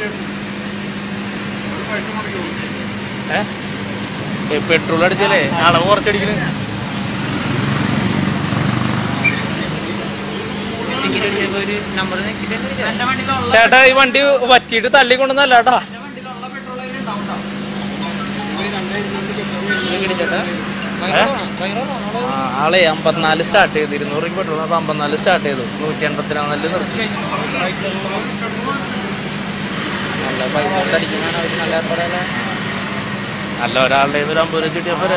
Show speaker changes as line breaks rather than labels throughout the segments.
ഏ പെട്രോൾ അടിച്ചാലേ അളവ് കുറച്ചടിക്കണ്
ടിക്കറ്റ് അടിച്ചപ്പോ ഒരു നമ്പർ നോക്കിയിട്ട്
ചേട്ടാ ഈ വണ്ടി പറ്റിയിട്ട് തള്ളിക്കൊണ്ടല്ല കേട്ടാ ആ, ആളെ അമ്പത്തിനാല് സ്റ്റാർട്ട് ചെയ്തു ഇരുന്നൂറ് രൂപ പെട്രോൾ അപ്പൊ അമ്പത്തിനാല് സ്റ്റാർട്ട് ചെയ്തു നൂറ്റി എൺപത്തിനാലില് നിർത്തി
നല്ല പൈസ കൊടുത്ത് അടിക്കുന്നതാണ് അവര് നല്ല ഏർപ്പാടല്ലേ
അല്ല ഒരാളുടെ കയ്യിൽ നിന്ന് ഒരു അമ്പത് രൂപ കിട്ടിയ പോരെ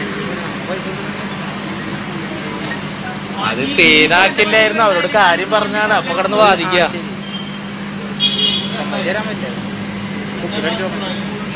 അത് സീനാക്കില്ലായിരുന്നു അവരോട് കാര്യം പറഞ്ഞാണ് അപ്പൊ കിടന്ന് വാദിക്കുക
സമ്മതിച്ച് തരാൻ പറ്റില്ല കുട്ടിയുടെ അടിച്ച് നോക്കണം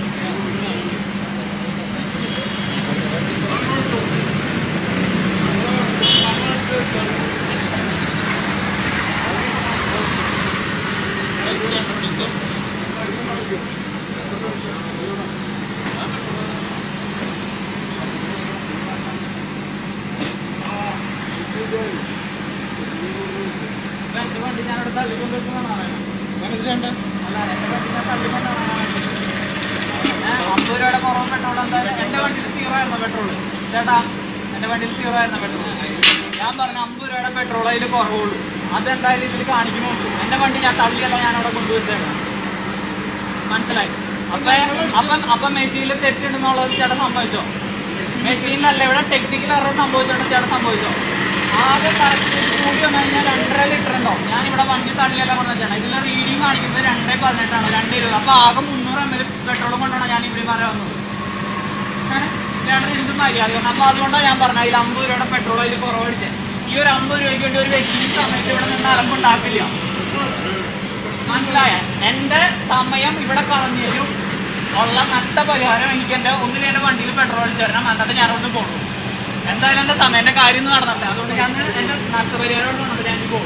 അമ്പത് രൂപയുടെ കുറവ് പെട്രോൾ എന്തായാലും എന്റെ വണ്ടിയിൽ സീറോ ആയിരുന്നു പെട്രോൾ ചേട്ടാ എന്റെ വണ്ടിയിൽ സീറോ ആയിരുന്നു പെട്രോൾ ഞാൻ പറഞ്ഞ അമ്പത് രൂപയുടെ പെട്രോൾ അതിൽ കുറവുള്ളൂ അതെന്തായാലും ഇതിൽ കാണിക്കുന്നുണ്ട് എന്റെ വണ്ടി ഞാൻ തള്ളിയല്ല ഞാൻ അവിടെ കൊണ്ടുവച്ചേക്കാം മനസ്സിലായി അപ്പൊ അപ്പം അപ്പൊ മെഷീനിൽ തെറ്റുണ്ടെന്നുള്ളത് ചേട്ടൻ സമ്മതിച്ചോ മെഷീനിലല്ല ഇവിടെ ടെക്നിക്കൽ എറർ സംഭവിച്ചോണ്ട് ചേട്ടൻ സംഭവിച്ചോ ആകെ കറക്റ്റ് കൂടി വന്നു കഴിഞ്ഞാൽ രണ്ടര ലിറ്റർ ഉണ്ടോ ഞാൻ ഇവിടെ വണ്ടി തള്ളിയല്ല കൊണ്ടു വെച്ചാണ് ഇതിലെ റീഡിങ് കാണിക്കുന്നത് രണ്ടേ പതിനെട്ടാണ് രണ്ട് ഇരുപത് അപ്പൊ ആകെ മുന്നൂറ് എം എൽ പെട്രോൾ കൊണ്ടാണ് ഞാൻ ഇവിടെ വരെ വന്നത് ഏഹ്? ചേട്ടൻ എന്ത് മര്യാദയാണ് അപ്പൊ അതുകൊണ്ടാണ് ഞാൻ പറഞ്ഞത് അതിൽ അമ്പത് രൂപയുടെ പെട്രോൾ അതിൽ കുറവടിച്ചത് ഈ ഒരു അമ്പത് രൂപയ്ക്ക് വേണ്ടി ഒരു വ്യക്തി ഈ സമയത്ത് ഇവിടെ നിന്ന് അലമ്പുണ്ടാക്കില്ല മനസ്സിലായ എന്റെ സമയം ഇവിടെ കളഞ്ഞതിലും ഉള്ള നഷ്ടപരിഹാരം എനിക്ക് എന്റെ ഒന്നിലും എന്റെ വണ്ടിയിൽ പെട്രോൾ അടിച്ചു തരണം എന്നിട്ട് ഞാൻ അവിടെ പോകും എന്തായാലും എന്റെ സമയം എന്റെ കാര്യം ഒന്നും നടന്നില്ല അതുകൊണ്ട് ഞാൻ എന്റെ നഷ്ടപരിഹാരം കൊണ്ട് വന്നിട്ട് ഞാൻ പോകും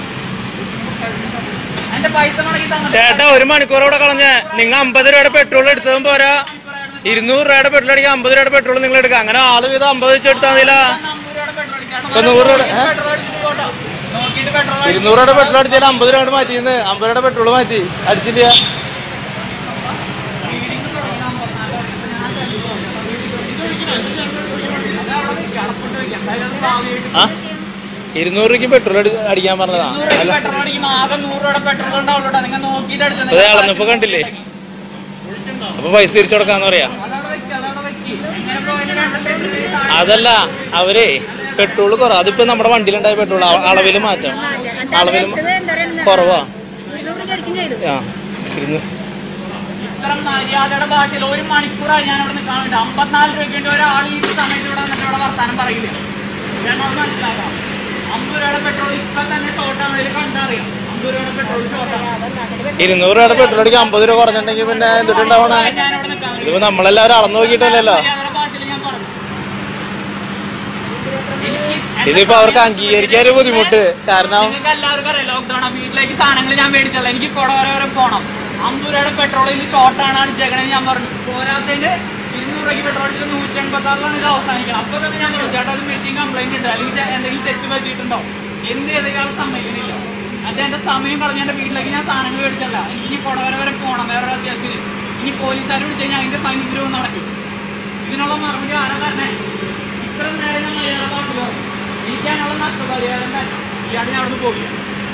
എന്റെ പൈസ മുടക്കി തന്നിട്ട്
ചേട്ടാ ഒരു മണിക്കൂർ ഇവിടെ കളഞ്ഞ നിങ്ങൾ അമ്പത് രൂപയുടെ പെട്രോൾ എടുത്തതും പോരാ ഇരുന്നൂറ് രൂപയുടെ പെട്രോൾ അടിക്കാൻ അമ്പത് രൂപയുടെ പെട്രോൾ നിങ്ങൾ എടുക്കുക അങ്ങനെ ആള് വീതം അമ്പത് വെച്ച് എടുത്താൽ മതിയില്ല
അമ്പത് രൂപയുടെ പെട്രോൾ അടിക്കാം
ഇപ്പൊ നൂറ് രൂപ- ഏ?
പെട്രോൾ അടിച്ചിട്ട് പോട്ടോ നോക്കിയിട്ട് പെട്രോൾ
ഇരുന്നൂറ് രൂപയുടെ പെട്രോൾ അടിച്ചാൽ അമ്പത് രൂപ മാറ്റിന്ന് അമ്പത് രൂപയുടെ പെട്രോൾ മാറ്റി അടിച്ചില്ല ആ ഇരുന്നൂറ് രൂപയ്ക്ക് പെട്രോൾ അടിക്കാൻ പറഞ്ഞതാ അല്ല
പെട്രോൾ അടിക്കുമ്പോൾ ആകെ നൂറ് രൂപയുടെ പെട്രോൾ ഉണ്ടാവുള്ളൂ നിങ്ങൾ നോക്കിയിട്ട് അടിച്ചത്
അത് അളന്നപ്പോ കണ്ടില്ലേ അപ്പൊ പൈസ തിരിച്ചു കൊടുക്കാന്ന് പറയാ
അതവിടെ വെക്ക്, അതവിടെ വെക്ക്. എങ്ങനെ പോയാലും രണ്ട് ലിറ്റർ ഇതിൽ താഴെ
അതല്ല അവരെ പെട്രോൾ കുറവ് അതിപ്പോ നമ്മുടെ വണ്ടിയിലുണ്ടായ പെട്രോൾ അളവില് മാറ്റം അളവില് കുറവാ ആ ഇരുന്നു
ഇത്ര മര്യാദയുടെ ഭാഷയിൽ ഒരു മണിക്കൂറായി ഞാൻ ഇവിടെ നിൽക്കാൻ വേണ്ടി അമ്പത്തിനാല് രൂപയ്ക്ക് വേണ്ടി ഒരാൾ ഈ സമയത്ത് ഇവിടെ വന്നിട്ട് ഇവിടെ വർത്താനം പറയില്ല ഞാൻ അത് മനസ്സിലാക്കാം അമ്പത് രൂപയുടെ പെട്രോൾ ഇപ്പൊ തന്നെ ഷോർട്ടാണ് ഇതിൽ കണ്ടറിയാം അമ്പത് രൂപയുടെ പെട്രോൾ ഷോർട്ടാണ്
ഇരുന്നൂറ് രൂപയുടെ പെട്രോൾ അടിക്കാൻ അമ്പത് രൂപ കുറഞ്ഞിട്ടുണ്ടെങ്കിൽ പിന്നെ എന്തിട്ടുണ്ടാവണേ
ഞാൻ ഇവിടെ നിൽക്കാൻ വേണ്ടി
ഇതിപ്പോ നമ്മളെല്ലാവരും അളന്നു നോക്കിയിട്ടല്ലല്ലോ
മര്യാദയുടെ ഭാഷയിൽ ഞാൻ പറഞ്ഞു എനിക്ക്
ഇതിപ്പോ അവർക്ക് അംഗീകരിക്കാൻ ഒരു ബുദ്ധിമുട്ട് കാരണം
നിങ്ങൾക്ക് എല്ലാവർക്കും അറിയാം ലോക്ക്ഡൌൺ വീട്ടിലേക്ക് സാധനങ്ങൾ ഞാൻ മേടിച്ചല്ല എനിക്ക് കുട വരെ വരെ പോകണം അമ്പത് രൂപയുടെ പെട്രോൾ ഇതിൽ ഷോർട്ടാണ് അടിച്ചേക്കണേ ഞാൻ പറഞ്ഞു പോരാത്തതിന് ഇരുന്നൂറ് രൂപയ്ക്ക് പെട്രോൾ അടിച്ചിട്ട് നൂറ്റി എൺപത്തി ആറിലാണ് ഇത് അവസാനിക്കണം അപ്പൊ തന്നെ ഞാൻ പറഞ്ഞു ചേട്ടാ അത് മെഷീൻ കംപ്ലൈന്റ് ഉണ്ട് അല്ലെങ്കിൽ ചെ- എന്തെങ്കിലും തെറ്റ് പറ്റിയിട്ടുണ്ടോ എന്ത് ചെയ്തേക്കാൾ സമ്മതിക്കുന്നില്ല അത് എന്റെ സമയം കളഞ്ഞ എന്റെ വീട്ടിലേക്ക് ഞാൻ സാധനങ്ങൾ മേടിച്ചല്ല എനിക്ക് ഇനി കുട വരെ വരെ പോകണം വേറൊരു അത്യാവശ്യത്തിന് ഇനി പോലീസുകാർ വിളിച്ചു കഴിഞ്ഞാൽ അതിന്റെ ഫൈൻ രൂപ നടക്കും ഇതിനുള്ള മറുപടി ആരാ തന്നെ ഇത്ര നേരം ഞാൻ മര്യാദ പാട്ട് പറഞ്ഞു ഇരിക്കാനുള്ള നഷ്ടപരിഹാരം തന്നെ ഇയാൾ ഞാൻ അവിടുന്ന് പോകില്ല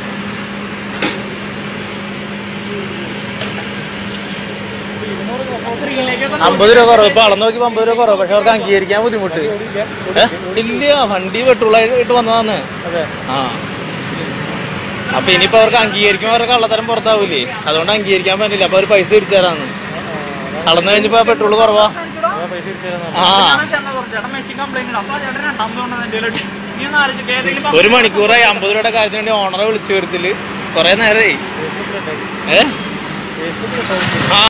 സ്ത്രീയിലേക്കൊക്കെ
അമ്പത് രൂപ കുറവ് ഇപ്പൊ അളന്നു നോക്കിയപ്പോ അമ്പത് രൂപ കുറവ് പക്ഷെ അവർക്ക് അംഗീകരിക്കാൻ ബുദ്ധിമുട്ട് ഏ? ഇല്ല വണ്ടി പെട്രോളായിട്ട് വന്നതാന്ന് ആ അപ്പൊ ഇനിയിപ്പോ അവർക്ക് അംഗീകരിക്കുമ്പോ അവർക്ക് കള്ളത്തരം പുറത്താവൂലേ അതുകൊണ്ട് അംഗീകരിക്കാൻ പറ്റില്ല അപ്പൊ അവർ പൈസ തിരിച്ചു തരാന്ന് അളന്നു കഴിഞ്ഞപ്പോ പെട്രോൾ കുറവാ ആ
ചേട്ടൻ മെഷീൻ കംപ്ലൈന്റ് അപ്പൊ ചേട്ടൻ രണ്ടാമത് കൊണ്ടുവന്ന് എന്റെ കയ്യിലോട്ട്. നീ ഒന്ന് ആലോചിച്ച് ഏതെങ്കിലും
ഒരു മണിക്കൂറായി അമ്പത് രൂപയുടെ കാര്യത്തിന് വേണ്ടി ഓണറെ വിളിച്ചു വരുത്തില് കൊറേ നേരമായി ഏ ആ